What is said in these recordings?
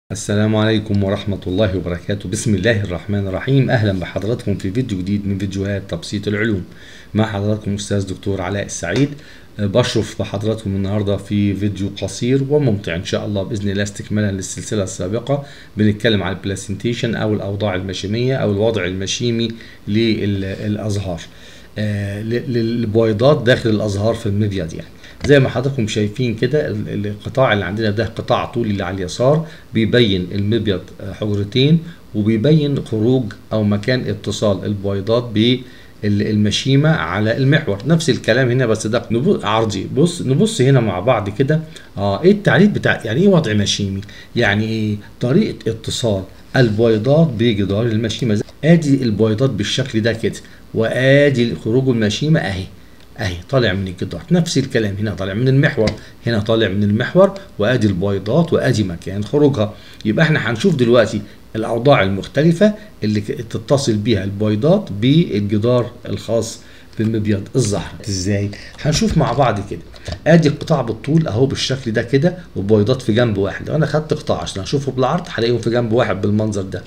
السلام عليكم ورحمة الله وبركاته بسم الله الرحمن الرحيم أهلا بحضراتكم في فيديو جديد من فيديوهات تبسيط العلوم مع حضراتكم أستاذ دكتور علاء السعيد أه، بشرف بحضراتكم النهاردة في فيديو قصير وممتع إن شاء الله بإذن الله استكمالا للسلسلة السابقة بنتكلم عن البلاسنتيشن أو الأوضاع المشيمية أو الوضع المشيمي للأزهار أه، ل- للبويضات داخل الأزهار في المبيض يعني زي ما حضراتكم شايفين كده ال- القطاع اللي عندنا ده قطاع طولي اللي على اليسار بيبين المبيض آه، حجرتين وبيبين خروج او مكان اتصال البويضات بالمشيمة على المحور نفس الكلام هنا بس ده نبص عرضي بص نبص هنا مع بعض كده اه ايه التعريف بتاع يعني ايه وضع مشيمي يعني ايه طريقة اتصال البويضات بجدار المشيمة ادي البويضات بالشكل ده كده وادي خروج المشيمة اهي اهي طالع من الجدار نفس الكلام هنا طالع من المحور هنا طالع من المحور وادي البويضات وادي مكان خروجها يبقى احنا هنشوف دلوقتي الاوضاع المختلفه اللي ك- تتصل بيها البويضات بالجدار الخاص بمبيض الزهر ازاي هنشوف مع بعض كده ادي القطاع بالطول اهو بالشكل ده كده وبويضات في جنب واحد لو انا خدت قطاع عشان اشوفه بالعرض هلاقيهم في جنب واحد بالمنظر ده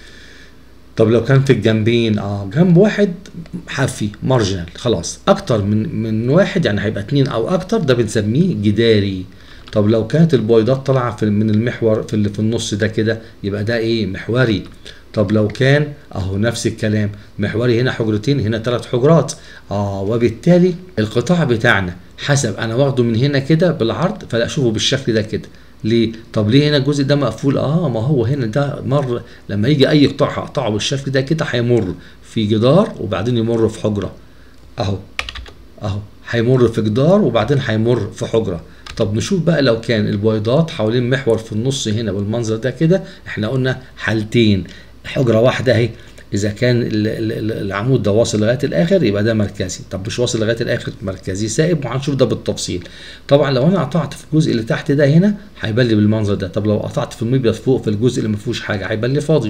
طب لو كان في الجنبين اه جنب واحد حافي مارجنال خلاص اكتر من من واحد يعني هيبقى اتنين او اكتر ده بنسميه جداري طب لو كانت البويضات طالعه في من المحور في اللي في النص ده كده يبقى ده ايه محوري طب لو كان اهو نفس الكلام محوري هنا حجرتين هنا ثلاث حجرات اه وبالتالي القطاع بتاعنا حسب انا واخده من هنا كده بالعرض فلا اشوفه بالشكل ده كده ليه؟ طب ليه هنا الجزء ده مقفول؟ اه ما هو هنا ده مر لما يجي اي قطاع هقطعه بالشكل ده كده هيمر في جدار وبعدين يمر في حجره اهو اهو هيمر في جدار وبعدين هيمر في حجره طب نشوف بقى لو كان البويضات حوالين محور في النص هنا بالمنظر ده كده احنا قلنا حالتين حجره واحده اهي اذا كان ال- ال- ال- العمود ده واصل لغايه الاخر يبقى ده مركزي طب مش واصل لغايه الاخر مركزي سائب وهنشوف ده بالتفصيل طبعا لو انا قطعت في الجزء اللي تحت ده هنا هيبان لي بالمنظر ده طب لو قطعت في المبيض فوق في الجزء اللي ما فيهوش حاجه هيبان لي فاضي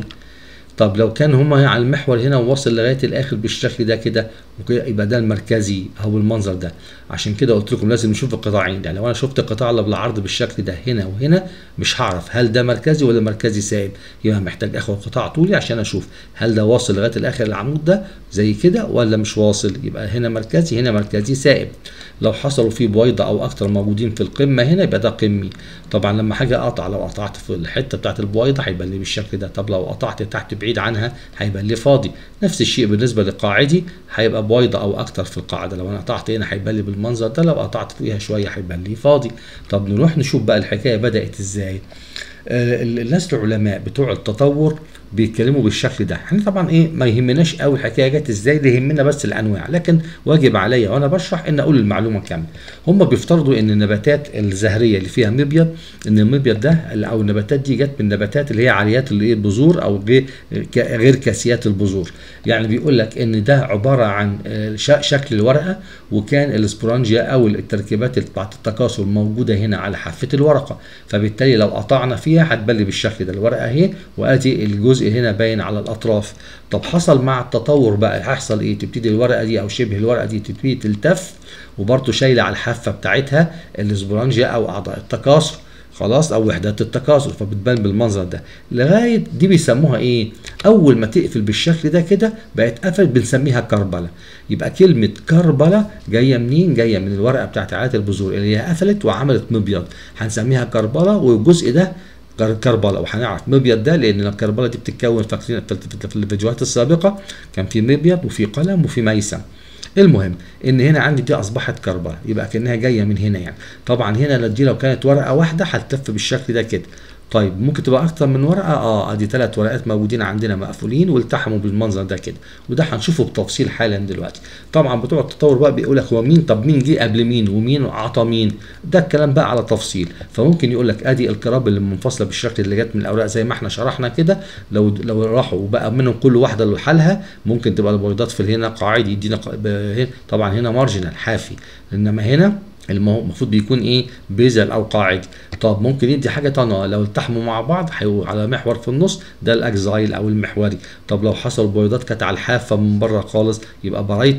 طب لو كان هما على المحور هنا وواصل لغايه الاخر بالشكل ده كده وكده يبقى ده المركزي او المنظر ده عشان كده قلت لكم لازم نشوف القطاعين يعني لو انا شفت القطاع اللي بالعرض بالشكل ده هنا وهنا مش هعرف هل ده مركزي ولا مركزي سائب يبقى محتاج اخد قطاع طولي عشان اشوف هل ده واصل لغايه الاخر العمود ده زي كده ولا مش واصل يبقى هنا مركزي هنا مركزي سائب لو حصلوا فيه بويضه او اكتر موجودين في القمه هنا يبقى ده قمي طبعا لما حاجه اقطع لو قطعت في الحته بتاعت البويضه هيبان لي بالشكل ده طب لو قطعت تحت بعيد عنها هيبان لي فاضي نفس الشيء بالنسبه للقاعدي هيبقى بويضه او اكتر في القاعده لو انا قطعت هنا هيبان لي بالمنظر ده لو قطعت فوقيها شويه هيبان لي فاضي طب نروح نشوف بقى الحكايه بدات ازاي آه، الناس العلماء بتوع التطور بيتكلموا بالشكل ده احنا طبعا ايه ما يهمناش قوي الحكايه جت ازاي اللي يهمنا بس الانواع لكن واجب عليا وانا بشرح ان اقول المعلومه كامله هم بيفترضوا ان النباتات الزهريه اللي فيها مبيض ان المبيض ده او النباتات دي جت من النباتات اللي هي عاليات اللي هي البذور او غير غير كاسيات البذور يعني بيقول لك ان ده عباره عن آه، ش- شكل الورقه وكان الاسبرانجيا او التركيبات بتاعت التكاثر موجوده هنا على حافه الورقه فبالتالي لو قطعنا فيها هتبان لي بالشكل ده الورقه اهي وادي الجزء هنا باين على الاطراف طب حصل مع التطور بقى هيحصل ايه تبتدي الورقه دي او شبه الورقه دي تبتدي تلتف وبرضه شايله على الحافه بتاعتها الاسبرانجيا او اعضاء التكاثر خلاص او وحدات التكاثر فبتبان بالمنظر ده لغايه دي بيسموها ايه اول ما تقفل بالشكل ده كده بقت قفلت بنسميها كربله يبقى كلمه كربله جايه منين جايه من الورقه بتاعت عادة البذور اللي هي قفلت وعملت مبيض هنسميها كربله والجزء ده كر- كربله وهنعرف مبيض ده لان الكربله دي بتتكون فاكرين في في- في الفيديوهات السابقه كان في مبيض وفي قلم وفي ميسم المهم ان هنا عندي دي اصبحت كربله يبقى كانها جايه من هنا يعني طبعا هنا دي لو كانت ورقه واحده هتلف بالشكل ده كده طيب ممكن تبقى اكتر من ورقه اه ادي ثلاث ورقات موجودين عندنا مقفولين والتحموا بالمنظر ده كده وده هنشوفه بتفصيل حالا دلوقتي طبعا بتوع التطور بقى بيقول لك هو مين طب مين جه قبل مين ومين عطى مين ده الكلام بقى على تفصيل فممكن يقول لك ادي الكراب اللي منفصله بالشكل اللي جت من الاوراق زي ما احنا شرحنا كده لو لو راحوا وبقى منهم كل واحده لحالها ممكن تبقى البيضات في هنا قاعدي يدينا ق- ب- هنا- طبعا هنا مارجنال حافي انما هنا المو- المفروض بيكون ايه بيزل او قاعدي طب ممكن يدي حاجه تانية لو التحموا مع بعض هيبقوا على محور في النص ده الاكزايل او المحوري طب لو حصل بويضات كانت على الحافه من بره خالص يبقى برايتال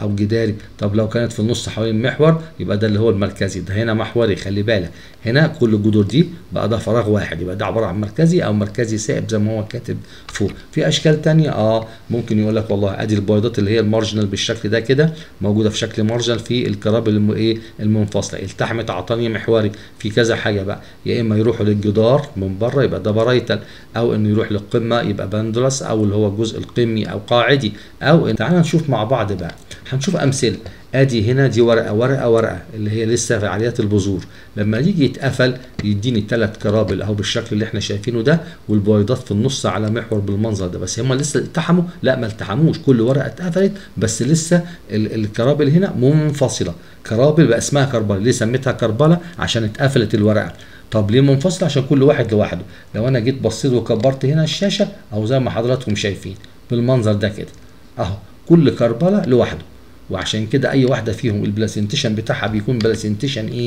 او جداري طب لو كانت في النص حوالين محور يبقى ده اللي هو المركزي ده هنا محوري خلي بالك هنا كل الجذور دي بقى ده فراغ واحد يبقى ده عباره عن مركزي او مركزي سائب زي ما هو كاتب فوق في اشكال تانية اه ممكن يقول لك والله ادي البيضات اللي هي المارجنال بالشكل ده كده موجوده في شكل مارجنال في الكراب الم... ايه المنفصله التحمت عطاني محوري في كذا حاجه بقى يا اما يروحوا للجدار من بره يبقى ده بارايتال او انه يروح للقمه يبقى باندولاس او اللي هو الجزء القمي او قاعدي او تعالى نشوف مع بعض بقى هنشوف امثله ادي هنا دي ورقه ورقه ورقه اللي هي لسه فعاليات البذور لما يجي يتقفل يديني ثلاث كرابل اهو بالشكل اللي احنا شايفينه ده والبويضات في النص على محور بالمنظر ده بس هم لسه التحموا لا ما التحموش كل ورقه اتقفلت بس لسه الكرابل هنا منفصله كرابل بقى اسمها كربله ليه سميتها كربله عشان اتقفلت الورقه طب ليه منفصله عشان كل واحد لوحده لو انا جيت بصيت وكبرت هنا الشاشه او زي ما حضراتكم شايفين بالمنظر ده كده اهو كل كربله لوحده وعشان كده اي واحده فيهم البلاسنتيشن بتاعها بيكون بلاسنتيشن ايه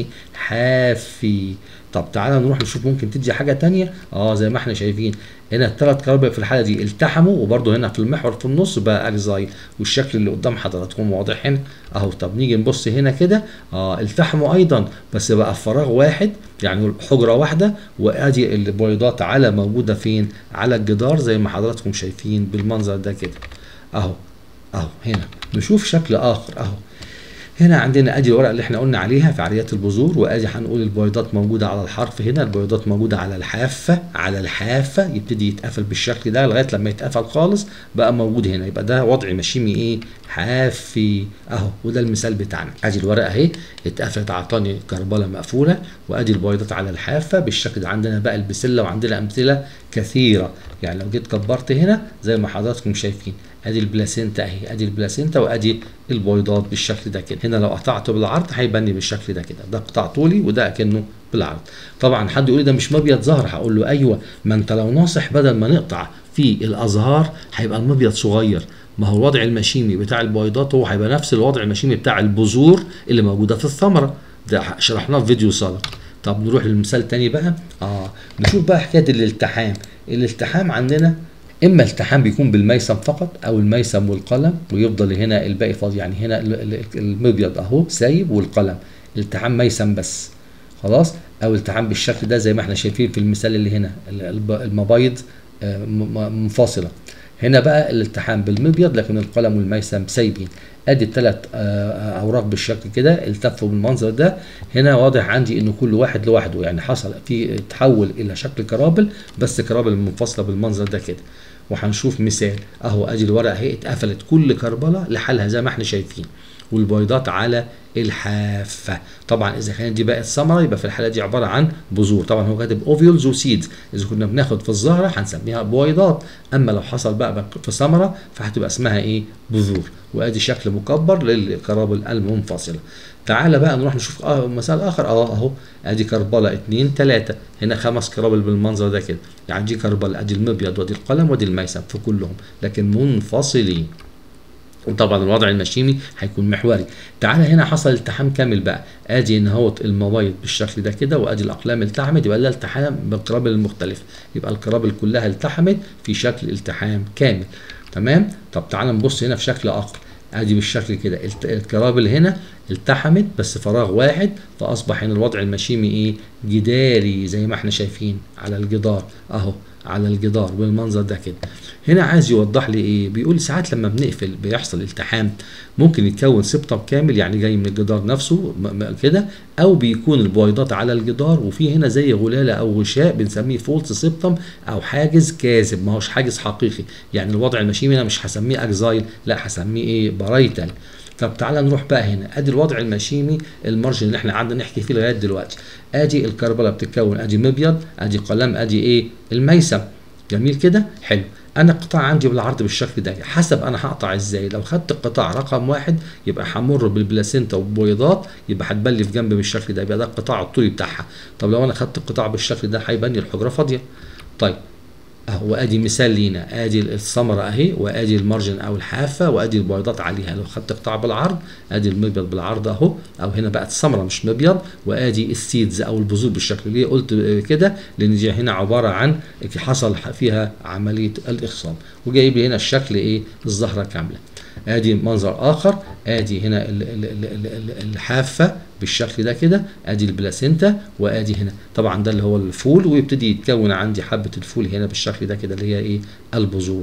حافي طب تعالى نروح نشوف ممكن تدي حاجه تانية اه زي ما احنا شايفين هنا الثلاث كرابل في الحاله دي التحموا وبرده هنا في المحور في النص بقى اجزاي والشكل اللي قدام حضراتكم واضح هنا اهو طب نيجي نبص هنا كده اه التحموا ايضا بس بقى في فراغ واحد يعني حجره واحده وادي البيضات على موجوده فين على الجدار زي ما حضراتكم شايفين بالمنظر ده كده اهو اهو هنا نشوف شكل اخر اهو هنا عندنا ادي الورقه اللي احنا قلنا عليها فعاليات البذور وادي هنقول البيضات موجوده على الحرف هنا البيضات موجوده على الحافه على الحافه يبتدي يتقفل بالشكل ده لغايه لما يتقفل خالص بقى موجود هنا يبقى ده وضع مشيمي ايه حافي اهو وده المثال بتاعنا ادي الورقه اهي اتقفلت عطاني كربله مقفوله وادي البيضات على الحافه بالشكل ده عندنا بقى البسله وعندنا امثله كثيره يعني لو جيت كبرت هنا زي ما حضراتكم شايفين ادي البلاسينتا اهي ادي البلاسينتا وادي البيضات بالشكل ده كده هنا لو قطعته بالعرض هيبني بالشكل ده كده ده قطاع طولي وده اكنه بالعرض طبعا حد يقول لي ده مش مبيض زهر هقول له ايوه ما انت لو ناصح بدل ما نقطع في الازهار هيبقى المبيض صغير ما هو الوضع المشيمي بتاع البيضات هو هيبقى نفس الوضع المشيمي بتاع البذور اللي موجوده في الثمره ده شرحناه في فيديو سابق طب نروح للمثال تاني بقى اه نشوف بقى حكايه الالتحام الالتحام عندنا اما التحام بيكون بالميسم فقط او الميسم والقلم ويفضل هنا الباقي فاضي يعني هنا المبيض اهو سايب والقلم التحام ميسم بس خلاص او التحام بالشكل ده زي ما احنا شايفين في المثال اللي هنا المبايض منفصله هنا بقى الالتحام بالمبيض لكن القلم والميسم سايبين ادي الثلاث اوراق بالشكل كده التفوا بالمنظر ده هنا واضح عندي ان كل واحد لوحده يعني حصل في تحول الى شكل كرابل بس كرابل منفصله بالمنظر ده كده وهنشوف مثال اهو ادي الورقه اهي اتقفلت كل كربله لحالها زي ما احنا شايفين والبيضات على الحافه طبعا اذا كانت دي بقت ثمره يبقى في الحاله دي عباره عن بذور طبعا هو كاتب اوفيولز وسيدز اذا كنا بناخد في الزهره هنسميها بويضات اما لو حصل بقى في ثمره فهتبقى اسمها ايه بذور وادي شكل مكبر للكرابل المنفصله تعالى بقى نروح نشوف اه مثال اخر اه اهو ادي كربله اتنين تلاته هنا خمس كرابل بالمنظر ده كده يعني دي كربله ادي المبيض وادي القلم وادي الميسم في كلهم لكن منفصلين وطبعا الوضع المشيمي هيكون محوري تعالى هنا حصل التحام كامل بقى ادي ان هو المبايض بالشكل ده كده وادي الاقلام التحمت يبقى ده التحام بالقرابل المختلفه يبقى القرابل كلها التحمت في شكل التحام كامل تمام طب تعالى نبص هنا في شكل اخر ادي بالشكل كده الكرابل هنا التحمت بس فراغ واحد فاصبح هنا الوضع المشيمي ايه جداري زي ما احنا شايفين على الجدار اهو على الجدار بالمنظر ده كده هنا عايز يوضح لي ايه بيقول ساعات لما بنقفل بيحصل التحام ممكن يتكون سبتم كامل يعني جاي من الجدار نفسه كده او بيكون البويضات على الجدار وفي هنا زي غلاله او غشاء بنسميه فولس سبتم او حاجز كاذب ما هوش حاجز حقيقي يعني الوضع المشيمي هنا مش هسميه اكزايل لا هسميه ايه بارايتال طب تعالى نروح بقى هنا ادي الوضع المشيمي المارجن اللي احنا قعدنا نحكي فيه لغايه دلوقتي ادي الكربله بتتكون ادي مبيض ادي قلم ادي ايه الميسم جميل كده حلو انا القطاع عندي بالعرض بالشكل ده حسب انا هقطع ازاي لو خدت القطاع رقم واحد يبقى همر بالبلاسينتا والبويضات يبقى هتبلي في جنب بالشكل ده يبقى ده القطاع الطولي بتاعها طب لو انا خدت القطاع بالشكل ده هيبني الحجره فاضيه طيب اهو ادي مثال لينا ادي الثمره اهي وادي المارجن او الحافه وادي البيضات عليها لو خدت قطاع بالعرض ادي المبيض بالعرض اهو او هنا بقت ثمره مش مبيض وادي السيدز او البذور بالشكل ليه قلت كده لان دي هنا عباره عن حصل فيها عمليه الاخصاب وجايب لي هنا الشكل ايه الزهره كامله ادي منظر اخر ادي هنا ال- ال- ال- ال- ال- الحافه بالشكل ده كده ادي البلاسينتا وادي هنا طبعا ده اللي هو الفول ويبتدي يتكون عندي حبه الفول هنا بالشكل ده كده اللي هي ايه البذور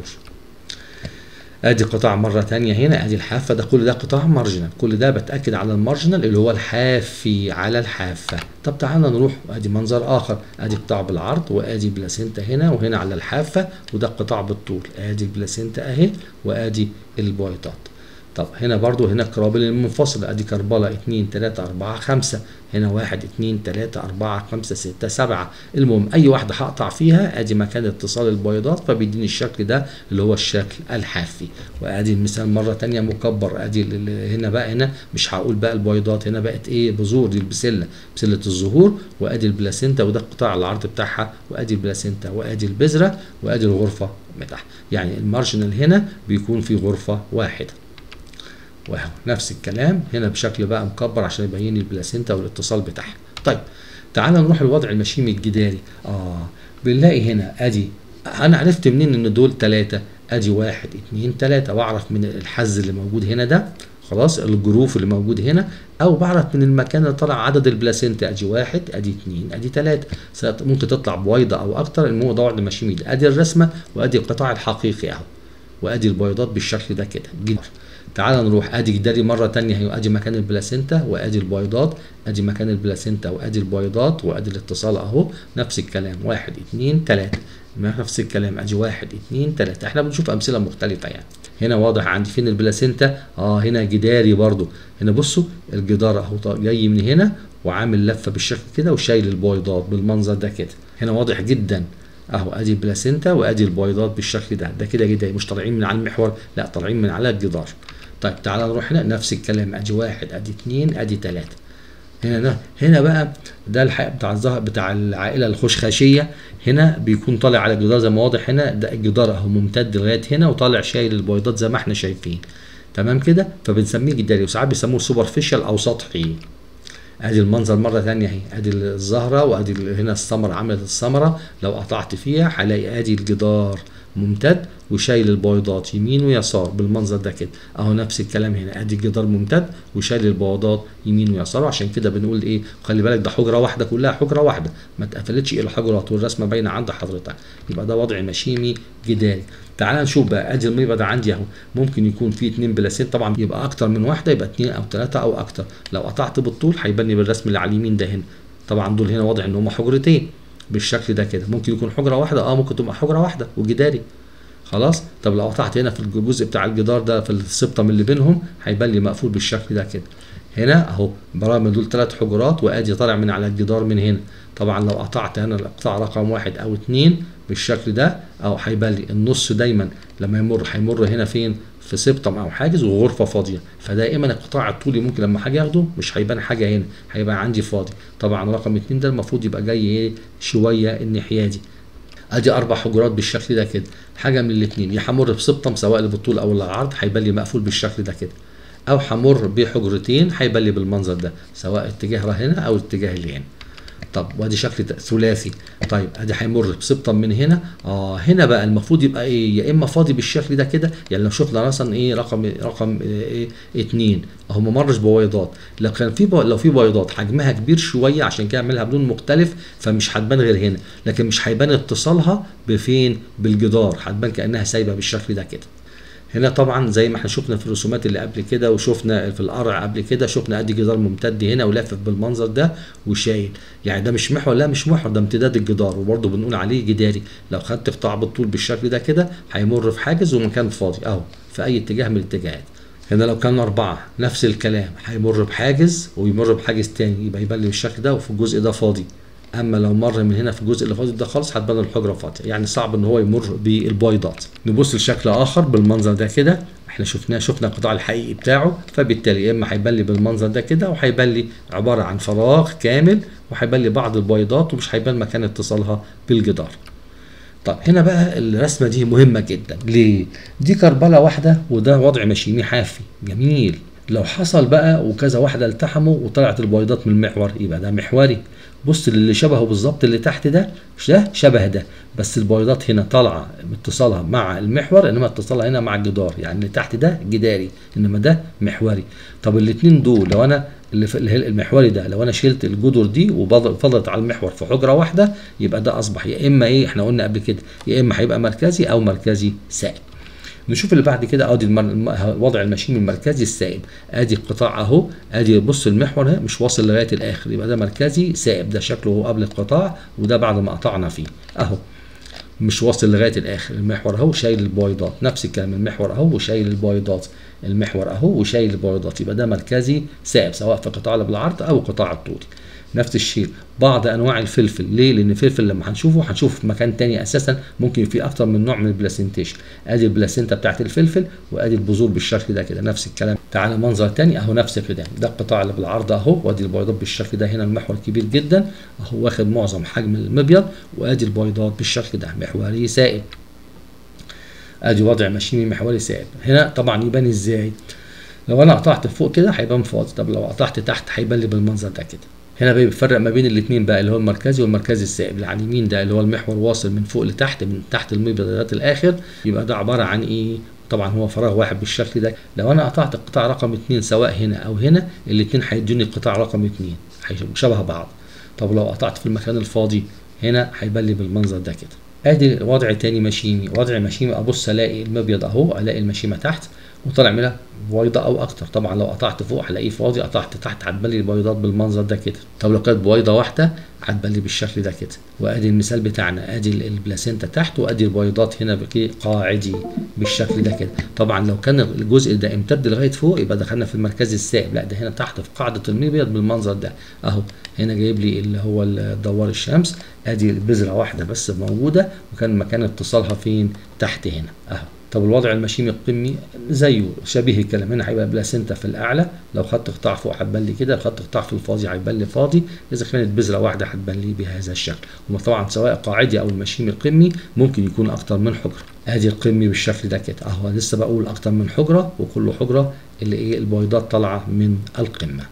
ادي قطاع مره تانية هنا ادي الحافه ده كل ده قطاع مارجنال كل ده بتاكد على المارجنال اللي هو الحافي على الحافه طب تعالى نروح ادي منظر اخر ادي قطاع بالعرض وادي بلاسينتا هنا وهنا على الحافه وده قطاع بالطول ادي البلاسينتا اهي وادي البويضات طب هنا برضو هنا القرابل المنفصلة ادي كربلة 2 3 4 5 هنا 1 2 3 4 5 6 7 المهم اي واحدة هقطع فيها ادي مكان اتصال البيضات فبيديني الشكل ده اللي هو الشكل الحافي وادي المثال مرة تانية مكبر ادي ال- ال- هنا بقى هنا مش هقول بقى البيضات هنا بقت ايه بذور دي البسلة بسلة الزهور وادي البلاسينتا وده قطاع العرض بتاعها وادي البلاسينتا وادي البذرة وادي الغرفة بتاعها يعني المارجنال هنا بيكون في غرفة واحدة وهو نفس الكلام هنا بشكل بقى مكبر عشان يبين لي البلاسينتا والاتصال بتاعها طيب تعال نروح للوضع المشيمي الجداري اه بنلاقي هنا ادي انا عرفت منين ان دول ثلاثة ادي واحد اتنين ثلاثة واعرف من الحز اللي موجود هنا ده خلاص الجروف اللي موجود هنا او بعرف من المكان اللي طلع عدد البلاسينتا ادي واحد ادي اتنين ادي ثلاثة ممكن تطلع بويضة او اكتر المهم ده وضع مشيمي ده ادي الرسمة وادي القطاع الحقيقي اهو وادي البيضات بالشكل ده كده جدا تعال نروح ادي جداري مره تانية هي ادي مكان البلاسينتا وادي البيضات ادي مكان البلاسينتا وادي البيضات وادي الاتصال اهو نفس الكلام واحد اتنين تلاته نفس الكلام ادي واحد اتنين تلاته احنا بنشوف امثله مختلفه يعني هنا واضح عندي فين البلاسينتا اه هنا جداري برضو هنا بصوا الجدار اهو طا- جاي من هنا وعامل لفه بالشكل كده وشايل البيضات بالمنظر ده كده هنا واضح جدا اهو ادي البلاسينتا وادي البيضات بالشكل ده ده كده جداري مش طالعين من على المحور لا طالعين من على الجدار طيب تعالى نروح هنا نفس الكلام ادي واحد ادي اتنين ادي تلاته هنا ده هنا بقى ده الحق بتاع الظهر بتاع العائله الخشخاشيه هنا بيكون طالع على الجدار زي ما واضح هنا ده الجدار اهو ممتد لغايه هنا وطالع شايل البيضات زي ما احنا شايفين تمام كده فبنسميه جداري وساعات بيسموه سوبرفيشال او سطحي ادي المنظر مره ثانيه اهي ادي الزهره وادي ال- هنا الثمره عملت الثمره لو قطعت فيها هلاقي ادي الجدار ممتد وشايل البيضات يمين ويسار بالمنظر ده كده اهو نفس الكلام هنا ادي الجدار ممتد وشايل البيضات يمين ويسار عشان كده بنقول ايه خلي بالك ده حجره واحده كلها حجره واحده ما اتقفلتش الى حجرات والرسمه باينه عند حضرتك يبقى ده وضع مشيمي جداري تعال نشوف بقى ادي الميبه ده عندي اهو ممكن يكون فيه اتنين بلاسين طبعا يبقى اكتر من واحده يبقى اتنين او ثلاثه او اكتر لو قطعت بالطول هيبان لي بالرسم اللي على اليمين ده هنا طبعا دول هنا واضح ان هم حجرتين بالشكل ده كده ممكن يكون حجره واحده اه ممكن تبقى حجره واحده وجداري خلاص طب لو قطعت هنا في الجزء بتاع الجدار ده في السبطم اللي بينهم هيبان لي مقفول بالشكل ده كده هنا اهو برغم دول ثلاث حجرات وادي طالع من على الجدار من هنا طبعا لو قطعت هنا القطاع رقم واحد او اتنين بالشكل ده او هيبان لي النص دايما لما يمر هيمر هنا فين في سبطم او حاجز وغرفه فاضيه فدائما القطاع الطولي ممكن لما حاجه ياخده مش هيبان حاجه هنا هيبقى عندي فاضي طبعا رقم اتنين ده المفروض يبقى جاي ايه شويه الناحيه دي ادي اربع حجرات بالشكل ده كده حاجه من الاثنين يا همر بسبطم سواء اللي بالطول او العرض هيبان لي مقفول بالشكل ده كده او همر بحجرتين هيبان لي بالمنظر ده سواء اتجاه هنا او الاتجاه اللي هنا طب وادي شكل ت- ثلاثي طيب ادي هيمر بسبطم من هنا اه هنا بقى المفروض يبقى ايه يا اما فاضي بالشكل ده كده يعني لو شفنا مثلا ايه رقم رقم ايه اتنين اهو ما مرش بويضات لو كان في بو- لو في بيضات حجمها كبير شويه عشان كده اعملها بلون مختلف فمش هتبان غير هنا لكن مش هيبان اتصالها بفين بالجدار هتبان كانها سايبه بالشكل ده كده هنا طبعا زي ما احنا شفنا في الرسومات اللي قبل كده وشفنا في القرع قبل كده شفنا ادي جدار ممتد هنا ولافف بالمنظر ده وشايل يعني ده مش محور لا مش محور ده امتداد الجدار وبرضه بنقول عليه جداري لو خدت قطاع بالطول بالشكل ده كده هيمر في حاجز ومكان فاضي اهو في اي اتجاه من الاتجاهات هنا لو كان أربعة نفس الكلام هيمر بحاجز ويمر بحاجز تاني يبقى يبان لي بالشكل ده وفي الجزء ده فاضي اما لو مر من هنا في الجزء اللي فاضي ده خالص هتبان الحجره فاضيه يعني صعب ان هو يمر بالبيضات نبص لشكل اخر بالمنظر ده كده احنا شفناه شفنا القطاع الحقيقي بتاعه فبالتالي يا اما هيبان لي بالمنظر ده كده وهيبان لي عباره عن فراغ كامل وهيبان لي بعض البيضات ومش هيبان مكان اتصالها بالجدار طب هنا بقى الرسمه دي مهمه جدا ليه دي كربله واحده وده وضع مشيمي حافي جميل لو حصل بقى وكذا واحده التحموا وطلعت البويضات من المحور يبقى ده محوري بص للي شبهه بالظبط اللي تحت ده مش ده شبه ده بس البويضات هنا طالعه اتصالها مع المحور انما اتصالها هنا مع الجدار يعني اللي تحت ده جداري انما ده محوري طب الاثنين دول لو انا اللي في اللي هي المحوري ده لو انا شلت الجدر دي وفضلت على المحور في حجره واحده يبقى ده اصبح يا اما ايه احنا قلنا قبل كده يا اما هيبقى مركزي او مركزي سائب نشوف اللي بعد كده ادي المر... وضع الماشين المركزي السائب ادي القطاع اهو ادي بص المحور اهي مش واصل لغايه الاخر يبقى ده مركزي سائب ده شكله هو قبل القطاع وده بعد ما قطعنا فيه اهو مش واصل لغايه الاخر المحور اهو شايل البويضات نفس الكلام المحور اهو وشايل البويضات المحور اهو وشايل البويضات يبقى ده مركزي سائب سواء في قطاع اللي بالعرض او قطاع الطولي نفس الشيء بعض انواع الفلفل ليه لان الفلفل لما هنشوفه هنشوف في مكان تاني اساسا ممكن في اكتر من نوع من البلاسنتيشن ادي البلاسنتا بتاعت الفلفل وادي البذور بالشكل ده كده نفس الكلام تعالى منظر تاني اهو نفس كده ده القطاع اللي بالعرض اهو وادي البيضات بالشكل ده هنا المحور كبير جدا اهو واخد معظم حجم المبيض وادي البيضات بالشكل ده محوري سائب ادي وضع ماشيني محوري سائب هنا طبعا يبان ازاي لو انا قطعت فوق كده هيبان فاضي طب لو قطعت تحت هيبان لي بالمنظر ده كده هنا بيفرق ما بين الاثنين بقى اللي هو المركزي والمركزي السائب اللي على اليمين ده اللي هو المحور واصل من فوق لتحت من تحت المبيض لغايه الاخر يبقى ده عباره عن ايه طبعا هو فراغ واحد بالشكل ده لو انا قطعت القطاع رقم اثنين سواء هنا او هنا الاثنين هيدوني القطاع رقم اثنين هيبقوا شبه بعض طب لو قطعت في المكان الفاضي هنا هيبان لي بالمنظر ده كده ادي وضع تاني مشيمي وضع مشيمي ابص الاقي المبيض اهو الاقي المشيمه تحت وطلع منها بويضه او اكتر طبعا لو قطعت فوق هلاقيه فاضي قطعت تحت هتبان لي البيضات بالمنظر ده كده طب لو كانت بويضه واحده هتبان لي بالشكل ده كده وادي المثال بتاعنا ادي البلاسينتا تحت وادي البيضات هنا بقي قاعدي بالشكل ده كده طبعا لو كان الجزء ده امتد لغايه فوق يبقى دخلنا في المركز السائب لا ده هنا تحت في قاعده المبيض بالمنظر ده اهو هنا جايب لي اللي هو دوار الشمس ادي بذره واحده بس موجوده وكان مكان اتصالها فين تحت هنا اهو طب الوضع المشيمي القمي زيه شبيه الكلام هنا هيبقى بلاسنتا في الاعلى لو خدت قطاع فوق هتبان لي كده لو خدت قطاع في الفاضي هيبان لي فاضي اذا كانت بذره واحده هتبان لي بهذا الشكل وطبعا سواء قاعدي او المشيمي القمي ممكن يكون اكتر من حجره ادي القمي بالشكل ده كده اهو لسه بقول اكتر من حجره وكل حجره اللي ايه البويضات طالعه من القمه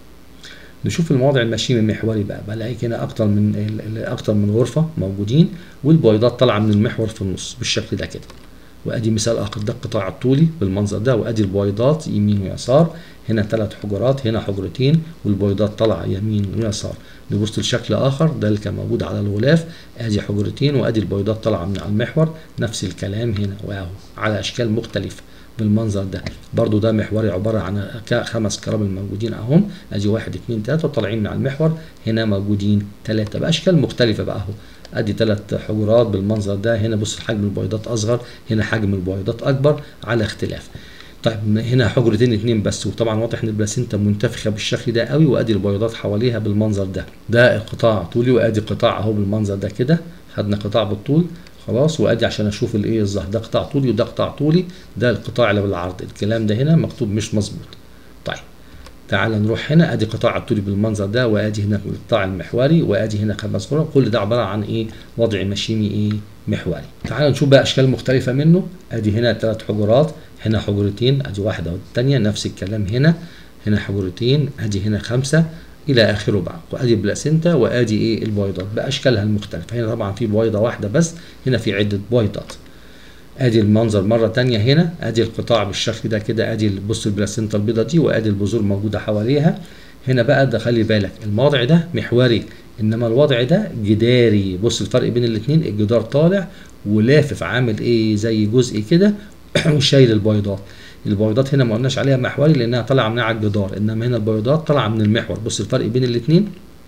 نشوف المواضع المشيمي المحوري بقى بلاقي هنا اكتر من اكتر من غرفه موجودين والبويضات طالعه من المحور في النص بالشكل ده كده وادي مثال اخر ده القطاع الطولي بالمنظر ده وادي البويضات يمين ويسار هنا ثلاث حجرات هنا حجرتين والبويضات طالعه يمين ويسار نبص لشكل اخر ده اللي كان موجود على الغلاف ادي حجرتين وادي البويضات طالعه من على المحور نفس الكلام هنا واهو على اشكال مختلفه بالمنظر ده برضو ده محوري عبارة عن خمس كرامل موجودين اهم ادي واحد اتنين تلاتة طالعين من على المحور هنا موجودين تلاتة باشكال مختلفة بقى اهو ادي ثلاث حجرات بالمنظر ده هنا بص حجم البويضات اصغر هنا حجم البويضات اكبر على اختلاف طيب هنا حجرتين اتنين بس وطبعا واضح ان البلاسينتا منتفخه بالشكل ده قوي وادي البيضات حواليها بالمنظر ده ده قطاع طولي وادي قطاع اهو بالمنظر ده كده خدنا قطاع بالطول خلاص وادي عشان اشوف الايه الظهر ده قطاع طولي وده قطاع طولي ده القطاع اللي بالعرض الكلام ده هنا مكتوب مش مظبوط طيب تعال نروح هنا ادي قطاع الطولي بالمنظر ده وادي هنا القطاع المحوري وادي هنا خمس غرف كل ده عباره عن ايه وضع مشيمي ايه محوري تعال نشوف بقى اشكال مختلفه منه ادي هنا ثلاث حجرات هنا حجرتين ادي واحده والثانيه نفس الكلام هنا هنا حجرتين ادي هنا خمسه الى اخره بقى وادي بلاسينتا وادي ايه البويضات باشكالها المختلفه هنا طبعا في بويضه واحده بس هنا في عده بويضات ادي المنظر مره تانية هنا ادي القطاع بالشكل ده كده ادي بص البلاسينتا البيضه دي وادي البذور موجوده حواليها هنا بقى ده خلي بالك الموضع ده محوري انما الوضع ده جداري بص الفرق بين الاثنين الجدار طالع ولافف عامل ايه زي جزء كده وشايل البيضات البيضات هنا ما قلناش عليها محوري لانها طالعه من على الجدار انما هنا البيضات طالعه من المحور بص الفرق بين الاثنين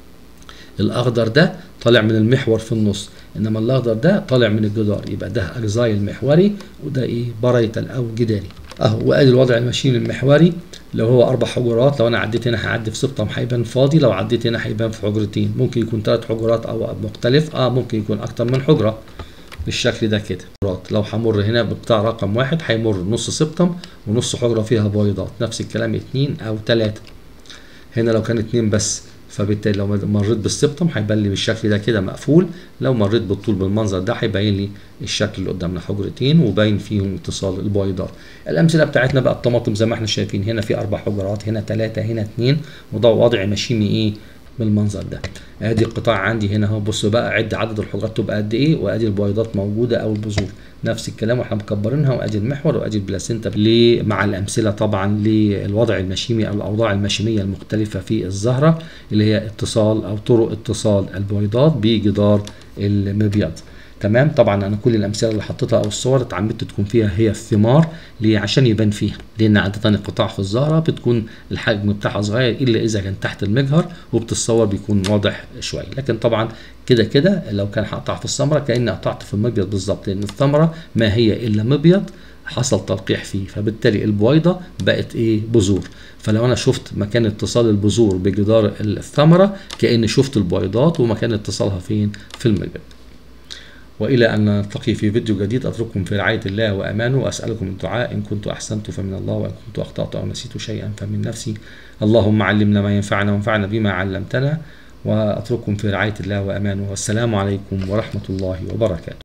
الاخضر ده طالع من المحور في النص انما الاخضر ده طالع من الجدار يبقى ده اجزاي المحوري وده ايه بارايتال او جداري اهو وادي الوضع الماشين المحوري لو هو اربع حجرات لو انا عديت هنا هعدي في سبطم هيبان فاضي لو عديت هنا هيبان في حجرتين ممكن يكون ثلاث حجرات او مختلف اه ممكن يكون اكتر من حجره بالشكل ده كده لو همر هنا بقطاع رقم واحد هيمر نص سبتم ونص حجرة فيها بيضات نفس الكلام اتنين او تلاتة هنا لو كان اتنين بس فبالتالي لو مريت بالسبتم هيبان لي بالشكل ده كده مقفول لو مريت بالطول بالمنظر ده هيبين لي الشكل اللي قدامنا حجرتين وباين فيهم اتصال البويضات الامثله بتاعتنا بقى الطماطم زي ما احنا شايفين هنا في اربع حجرات هنا ثلاثه هنا اثنين وده وضع ماشيني ايه بالمنظر ده ادي القطاع عندي هنا اهو بصوا بقى عد عدد الحجرات تبقى قد ايه وادي البويضات موجوده او البذور نفس الكلام واحنا مكبرينها وادي المحور وادي البلاسينتا مع الامثله طبعا للوضع المشيمي او الاوضاع المشيميه المختلفه في الزهره اللي هي اتصال او طرق اتصال البويضات بجدار المبيض تمام طبعا انا كل الامثله اللي حطيتها او الصور اتعمدت تكون فيها هي الثمار ليه عشان يبان فيها لان عاده القطاع في الزهره بتكون الحجم بتاعها صغير الا اذا كان تحت المجهر وبتتصور بيكون واضح شويه لكن طبعا كده كده لو كان هقطع في الثمره كاني قطعت في المبيض بالظبط لان الثمره ما هي الا مبيض حصل تلقيح فيه فبالتالي البويضه بقت ايه بذور فلو انا شفت مكان اتصال البذور بجدار الثمره كاني شفت البويضات ومكان اتصالها فين في المبيض وإلى أن نلتقي في فيديو جديد أترككم في رعاية الله وأمانه وأسألكم الدعاء إن كنت أحسنت فمن الله وإن كنت أخطأت أو نسيت شيئا فمن نفسي اللهم علمنا ما ينفعنا وانفعنا بما علمتنا وأترككم في رعاية الله وأمانه والسلام عليكم ورحمة الله وبركاته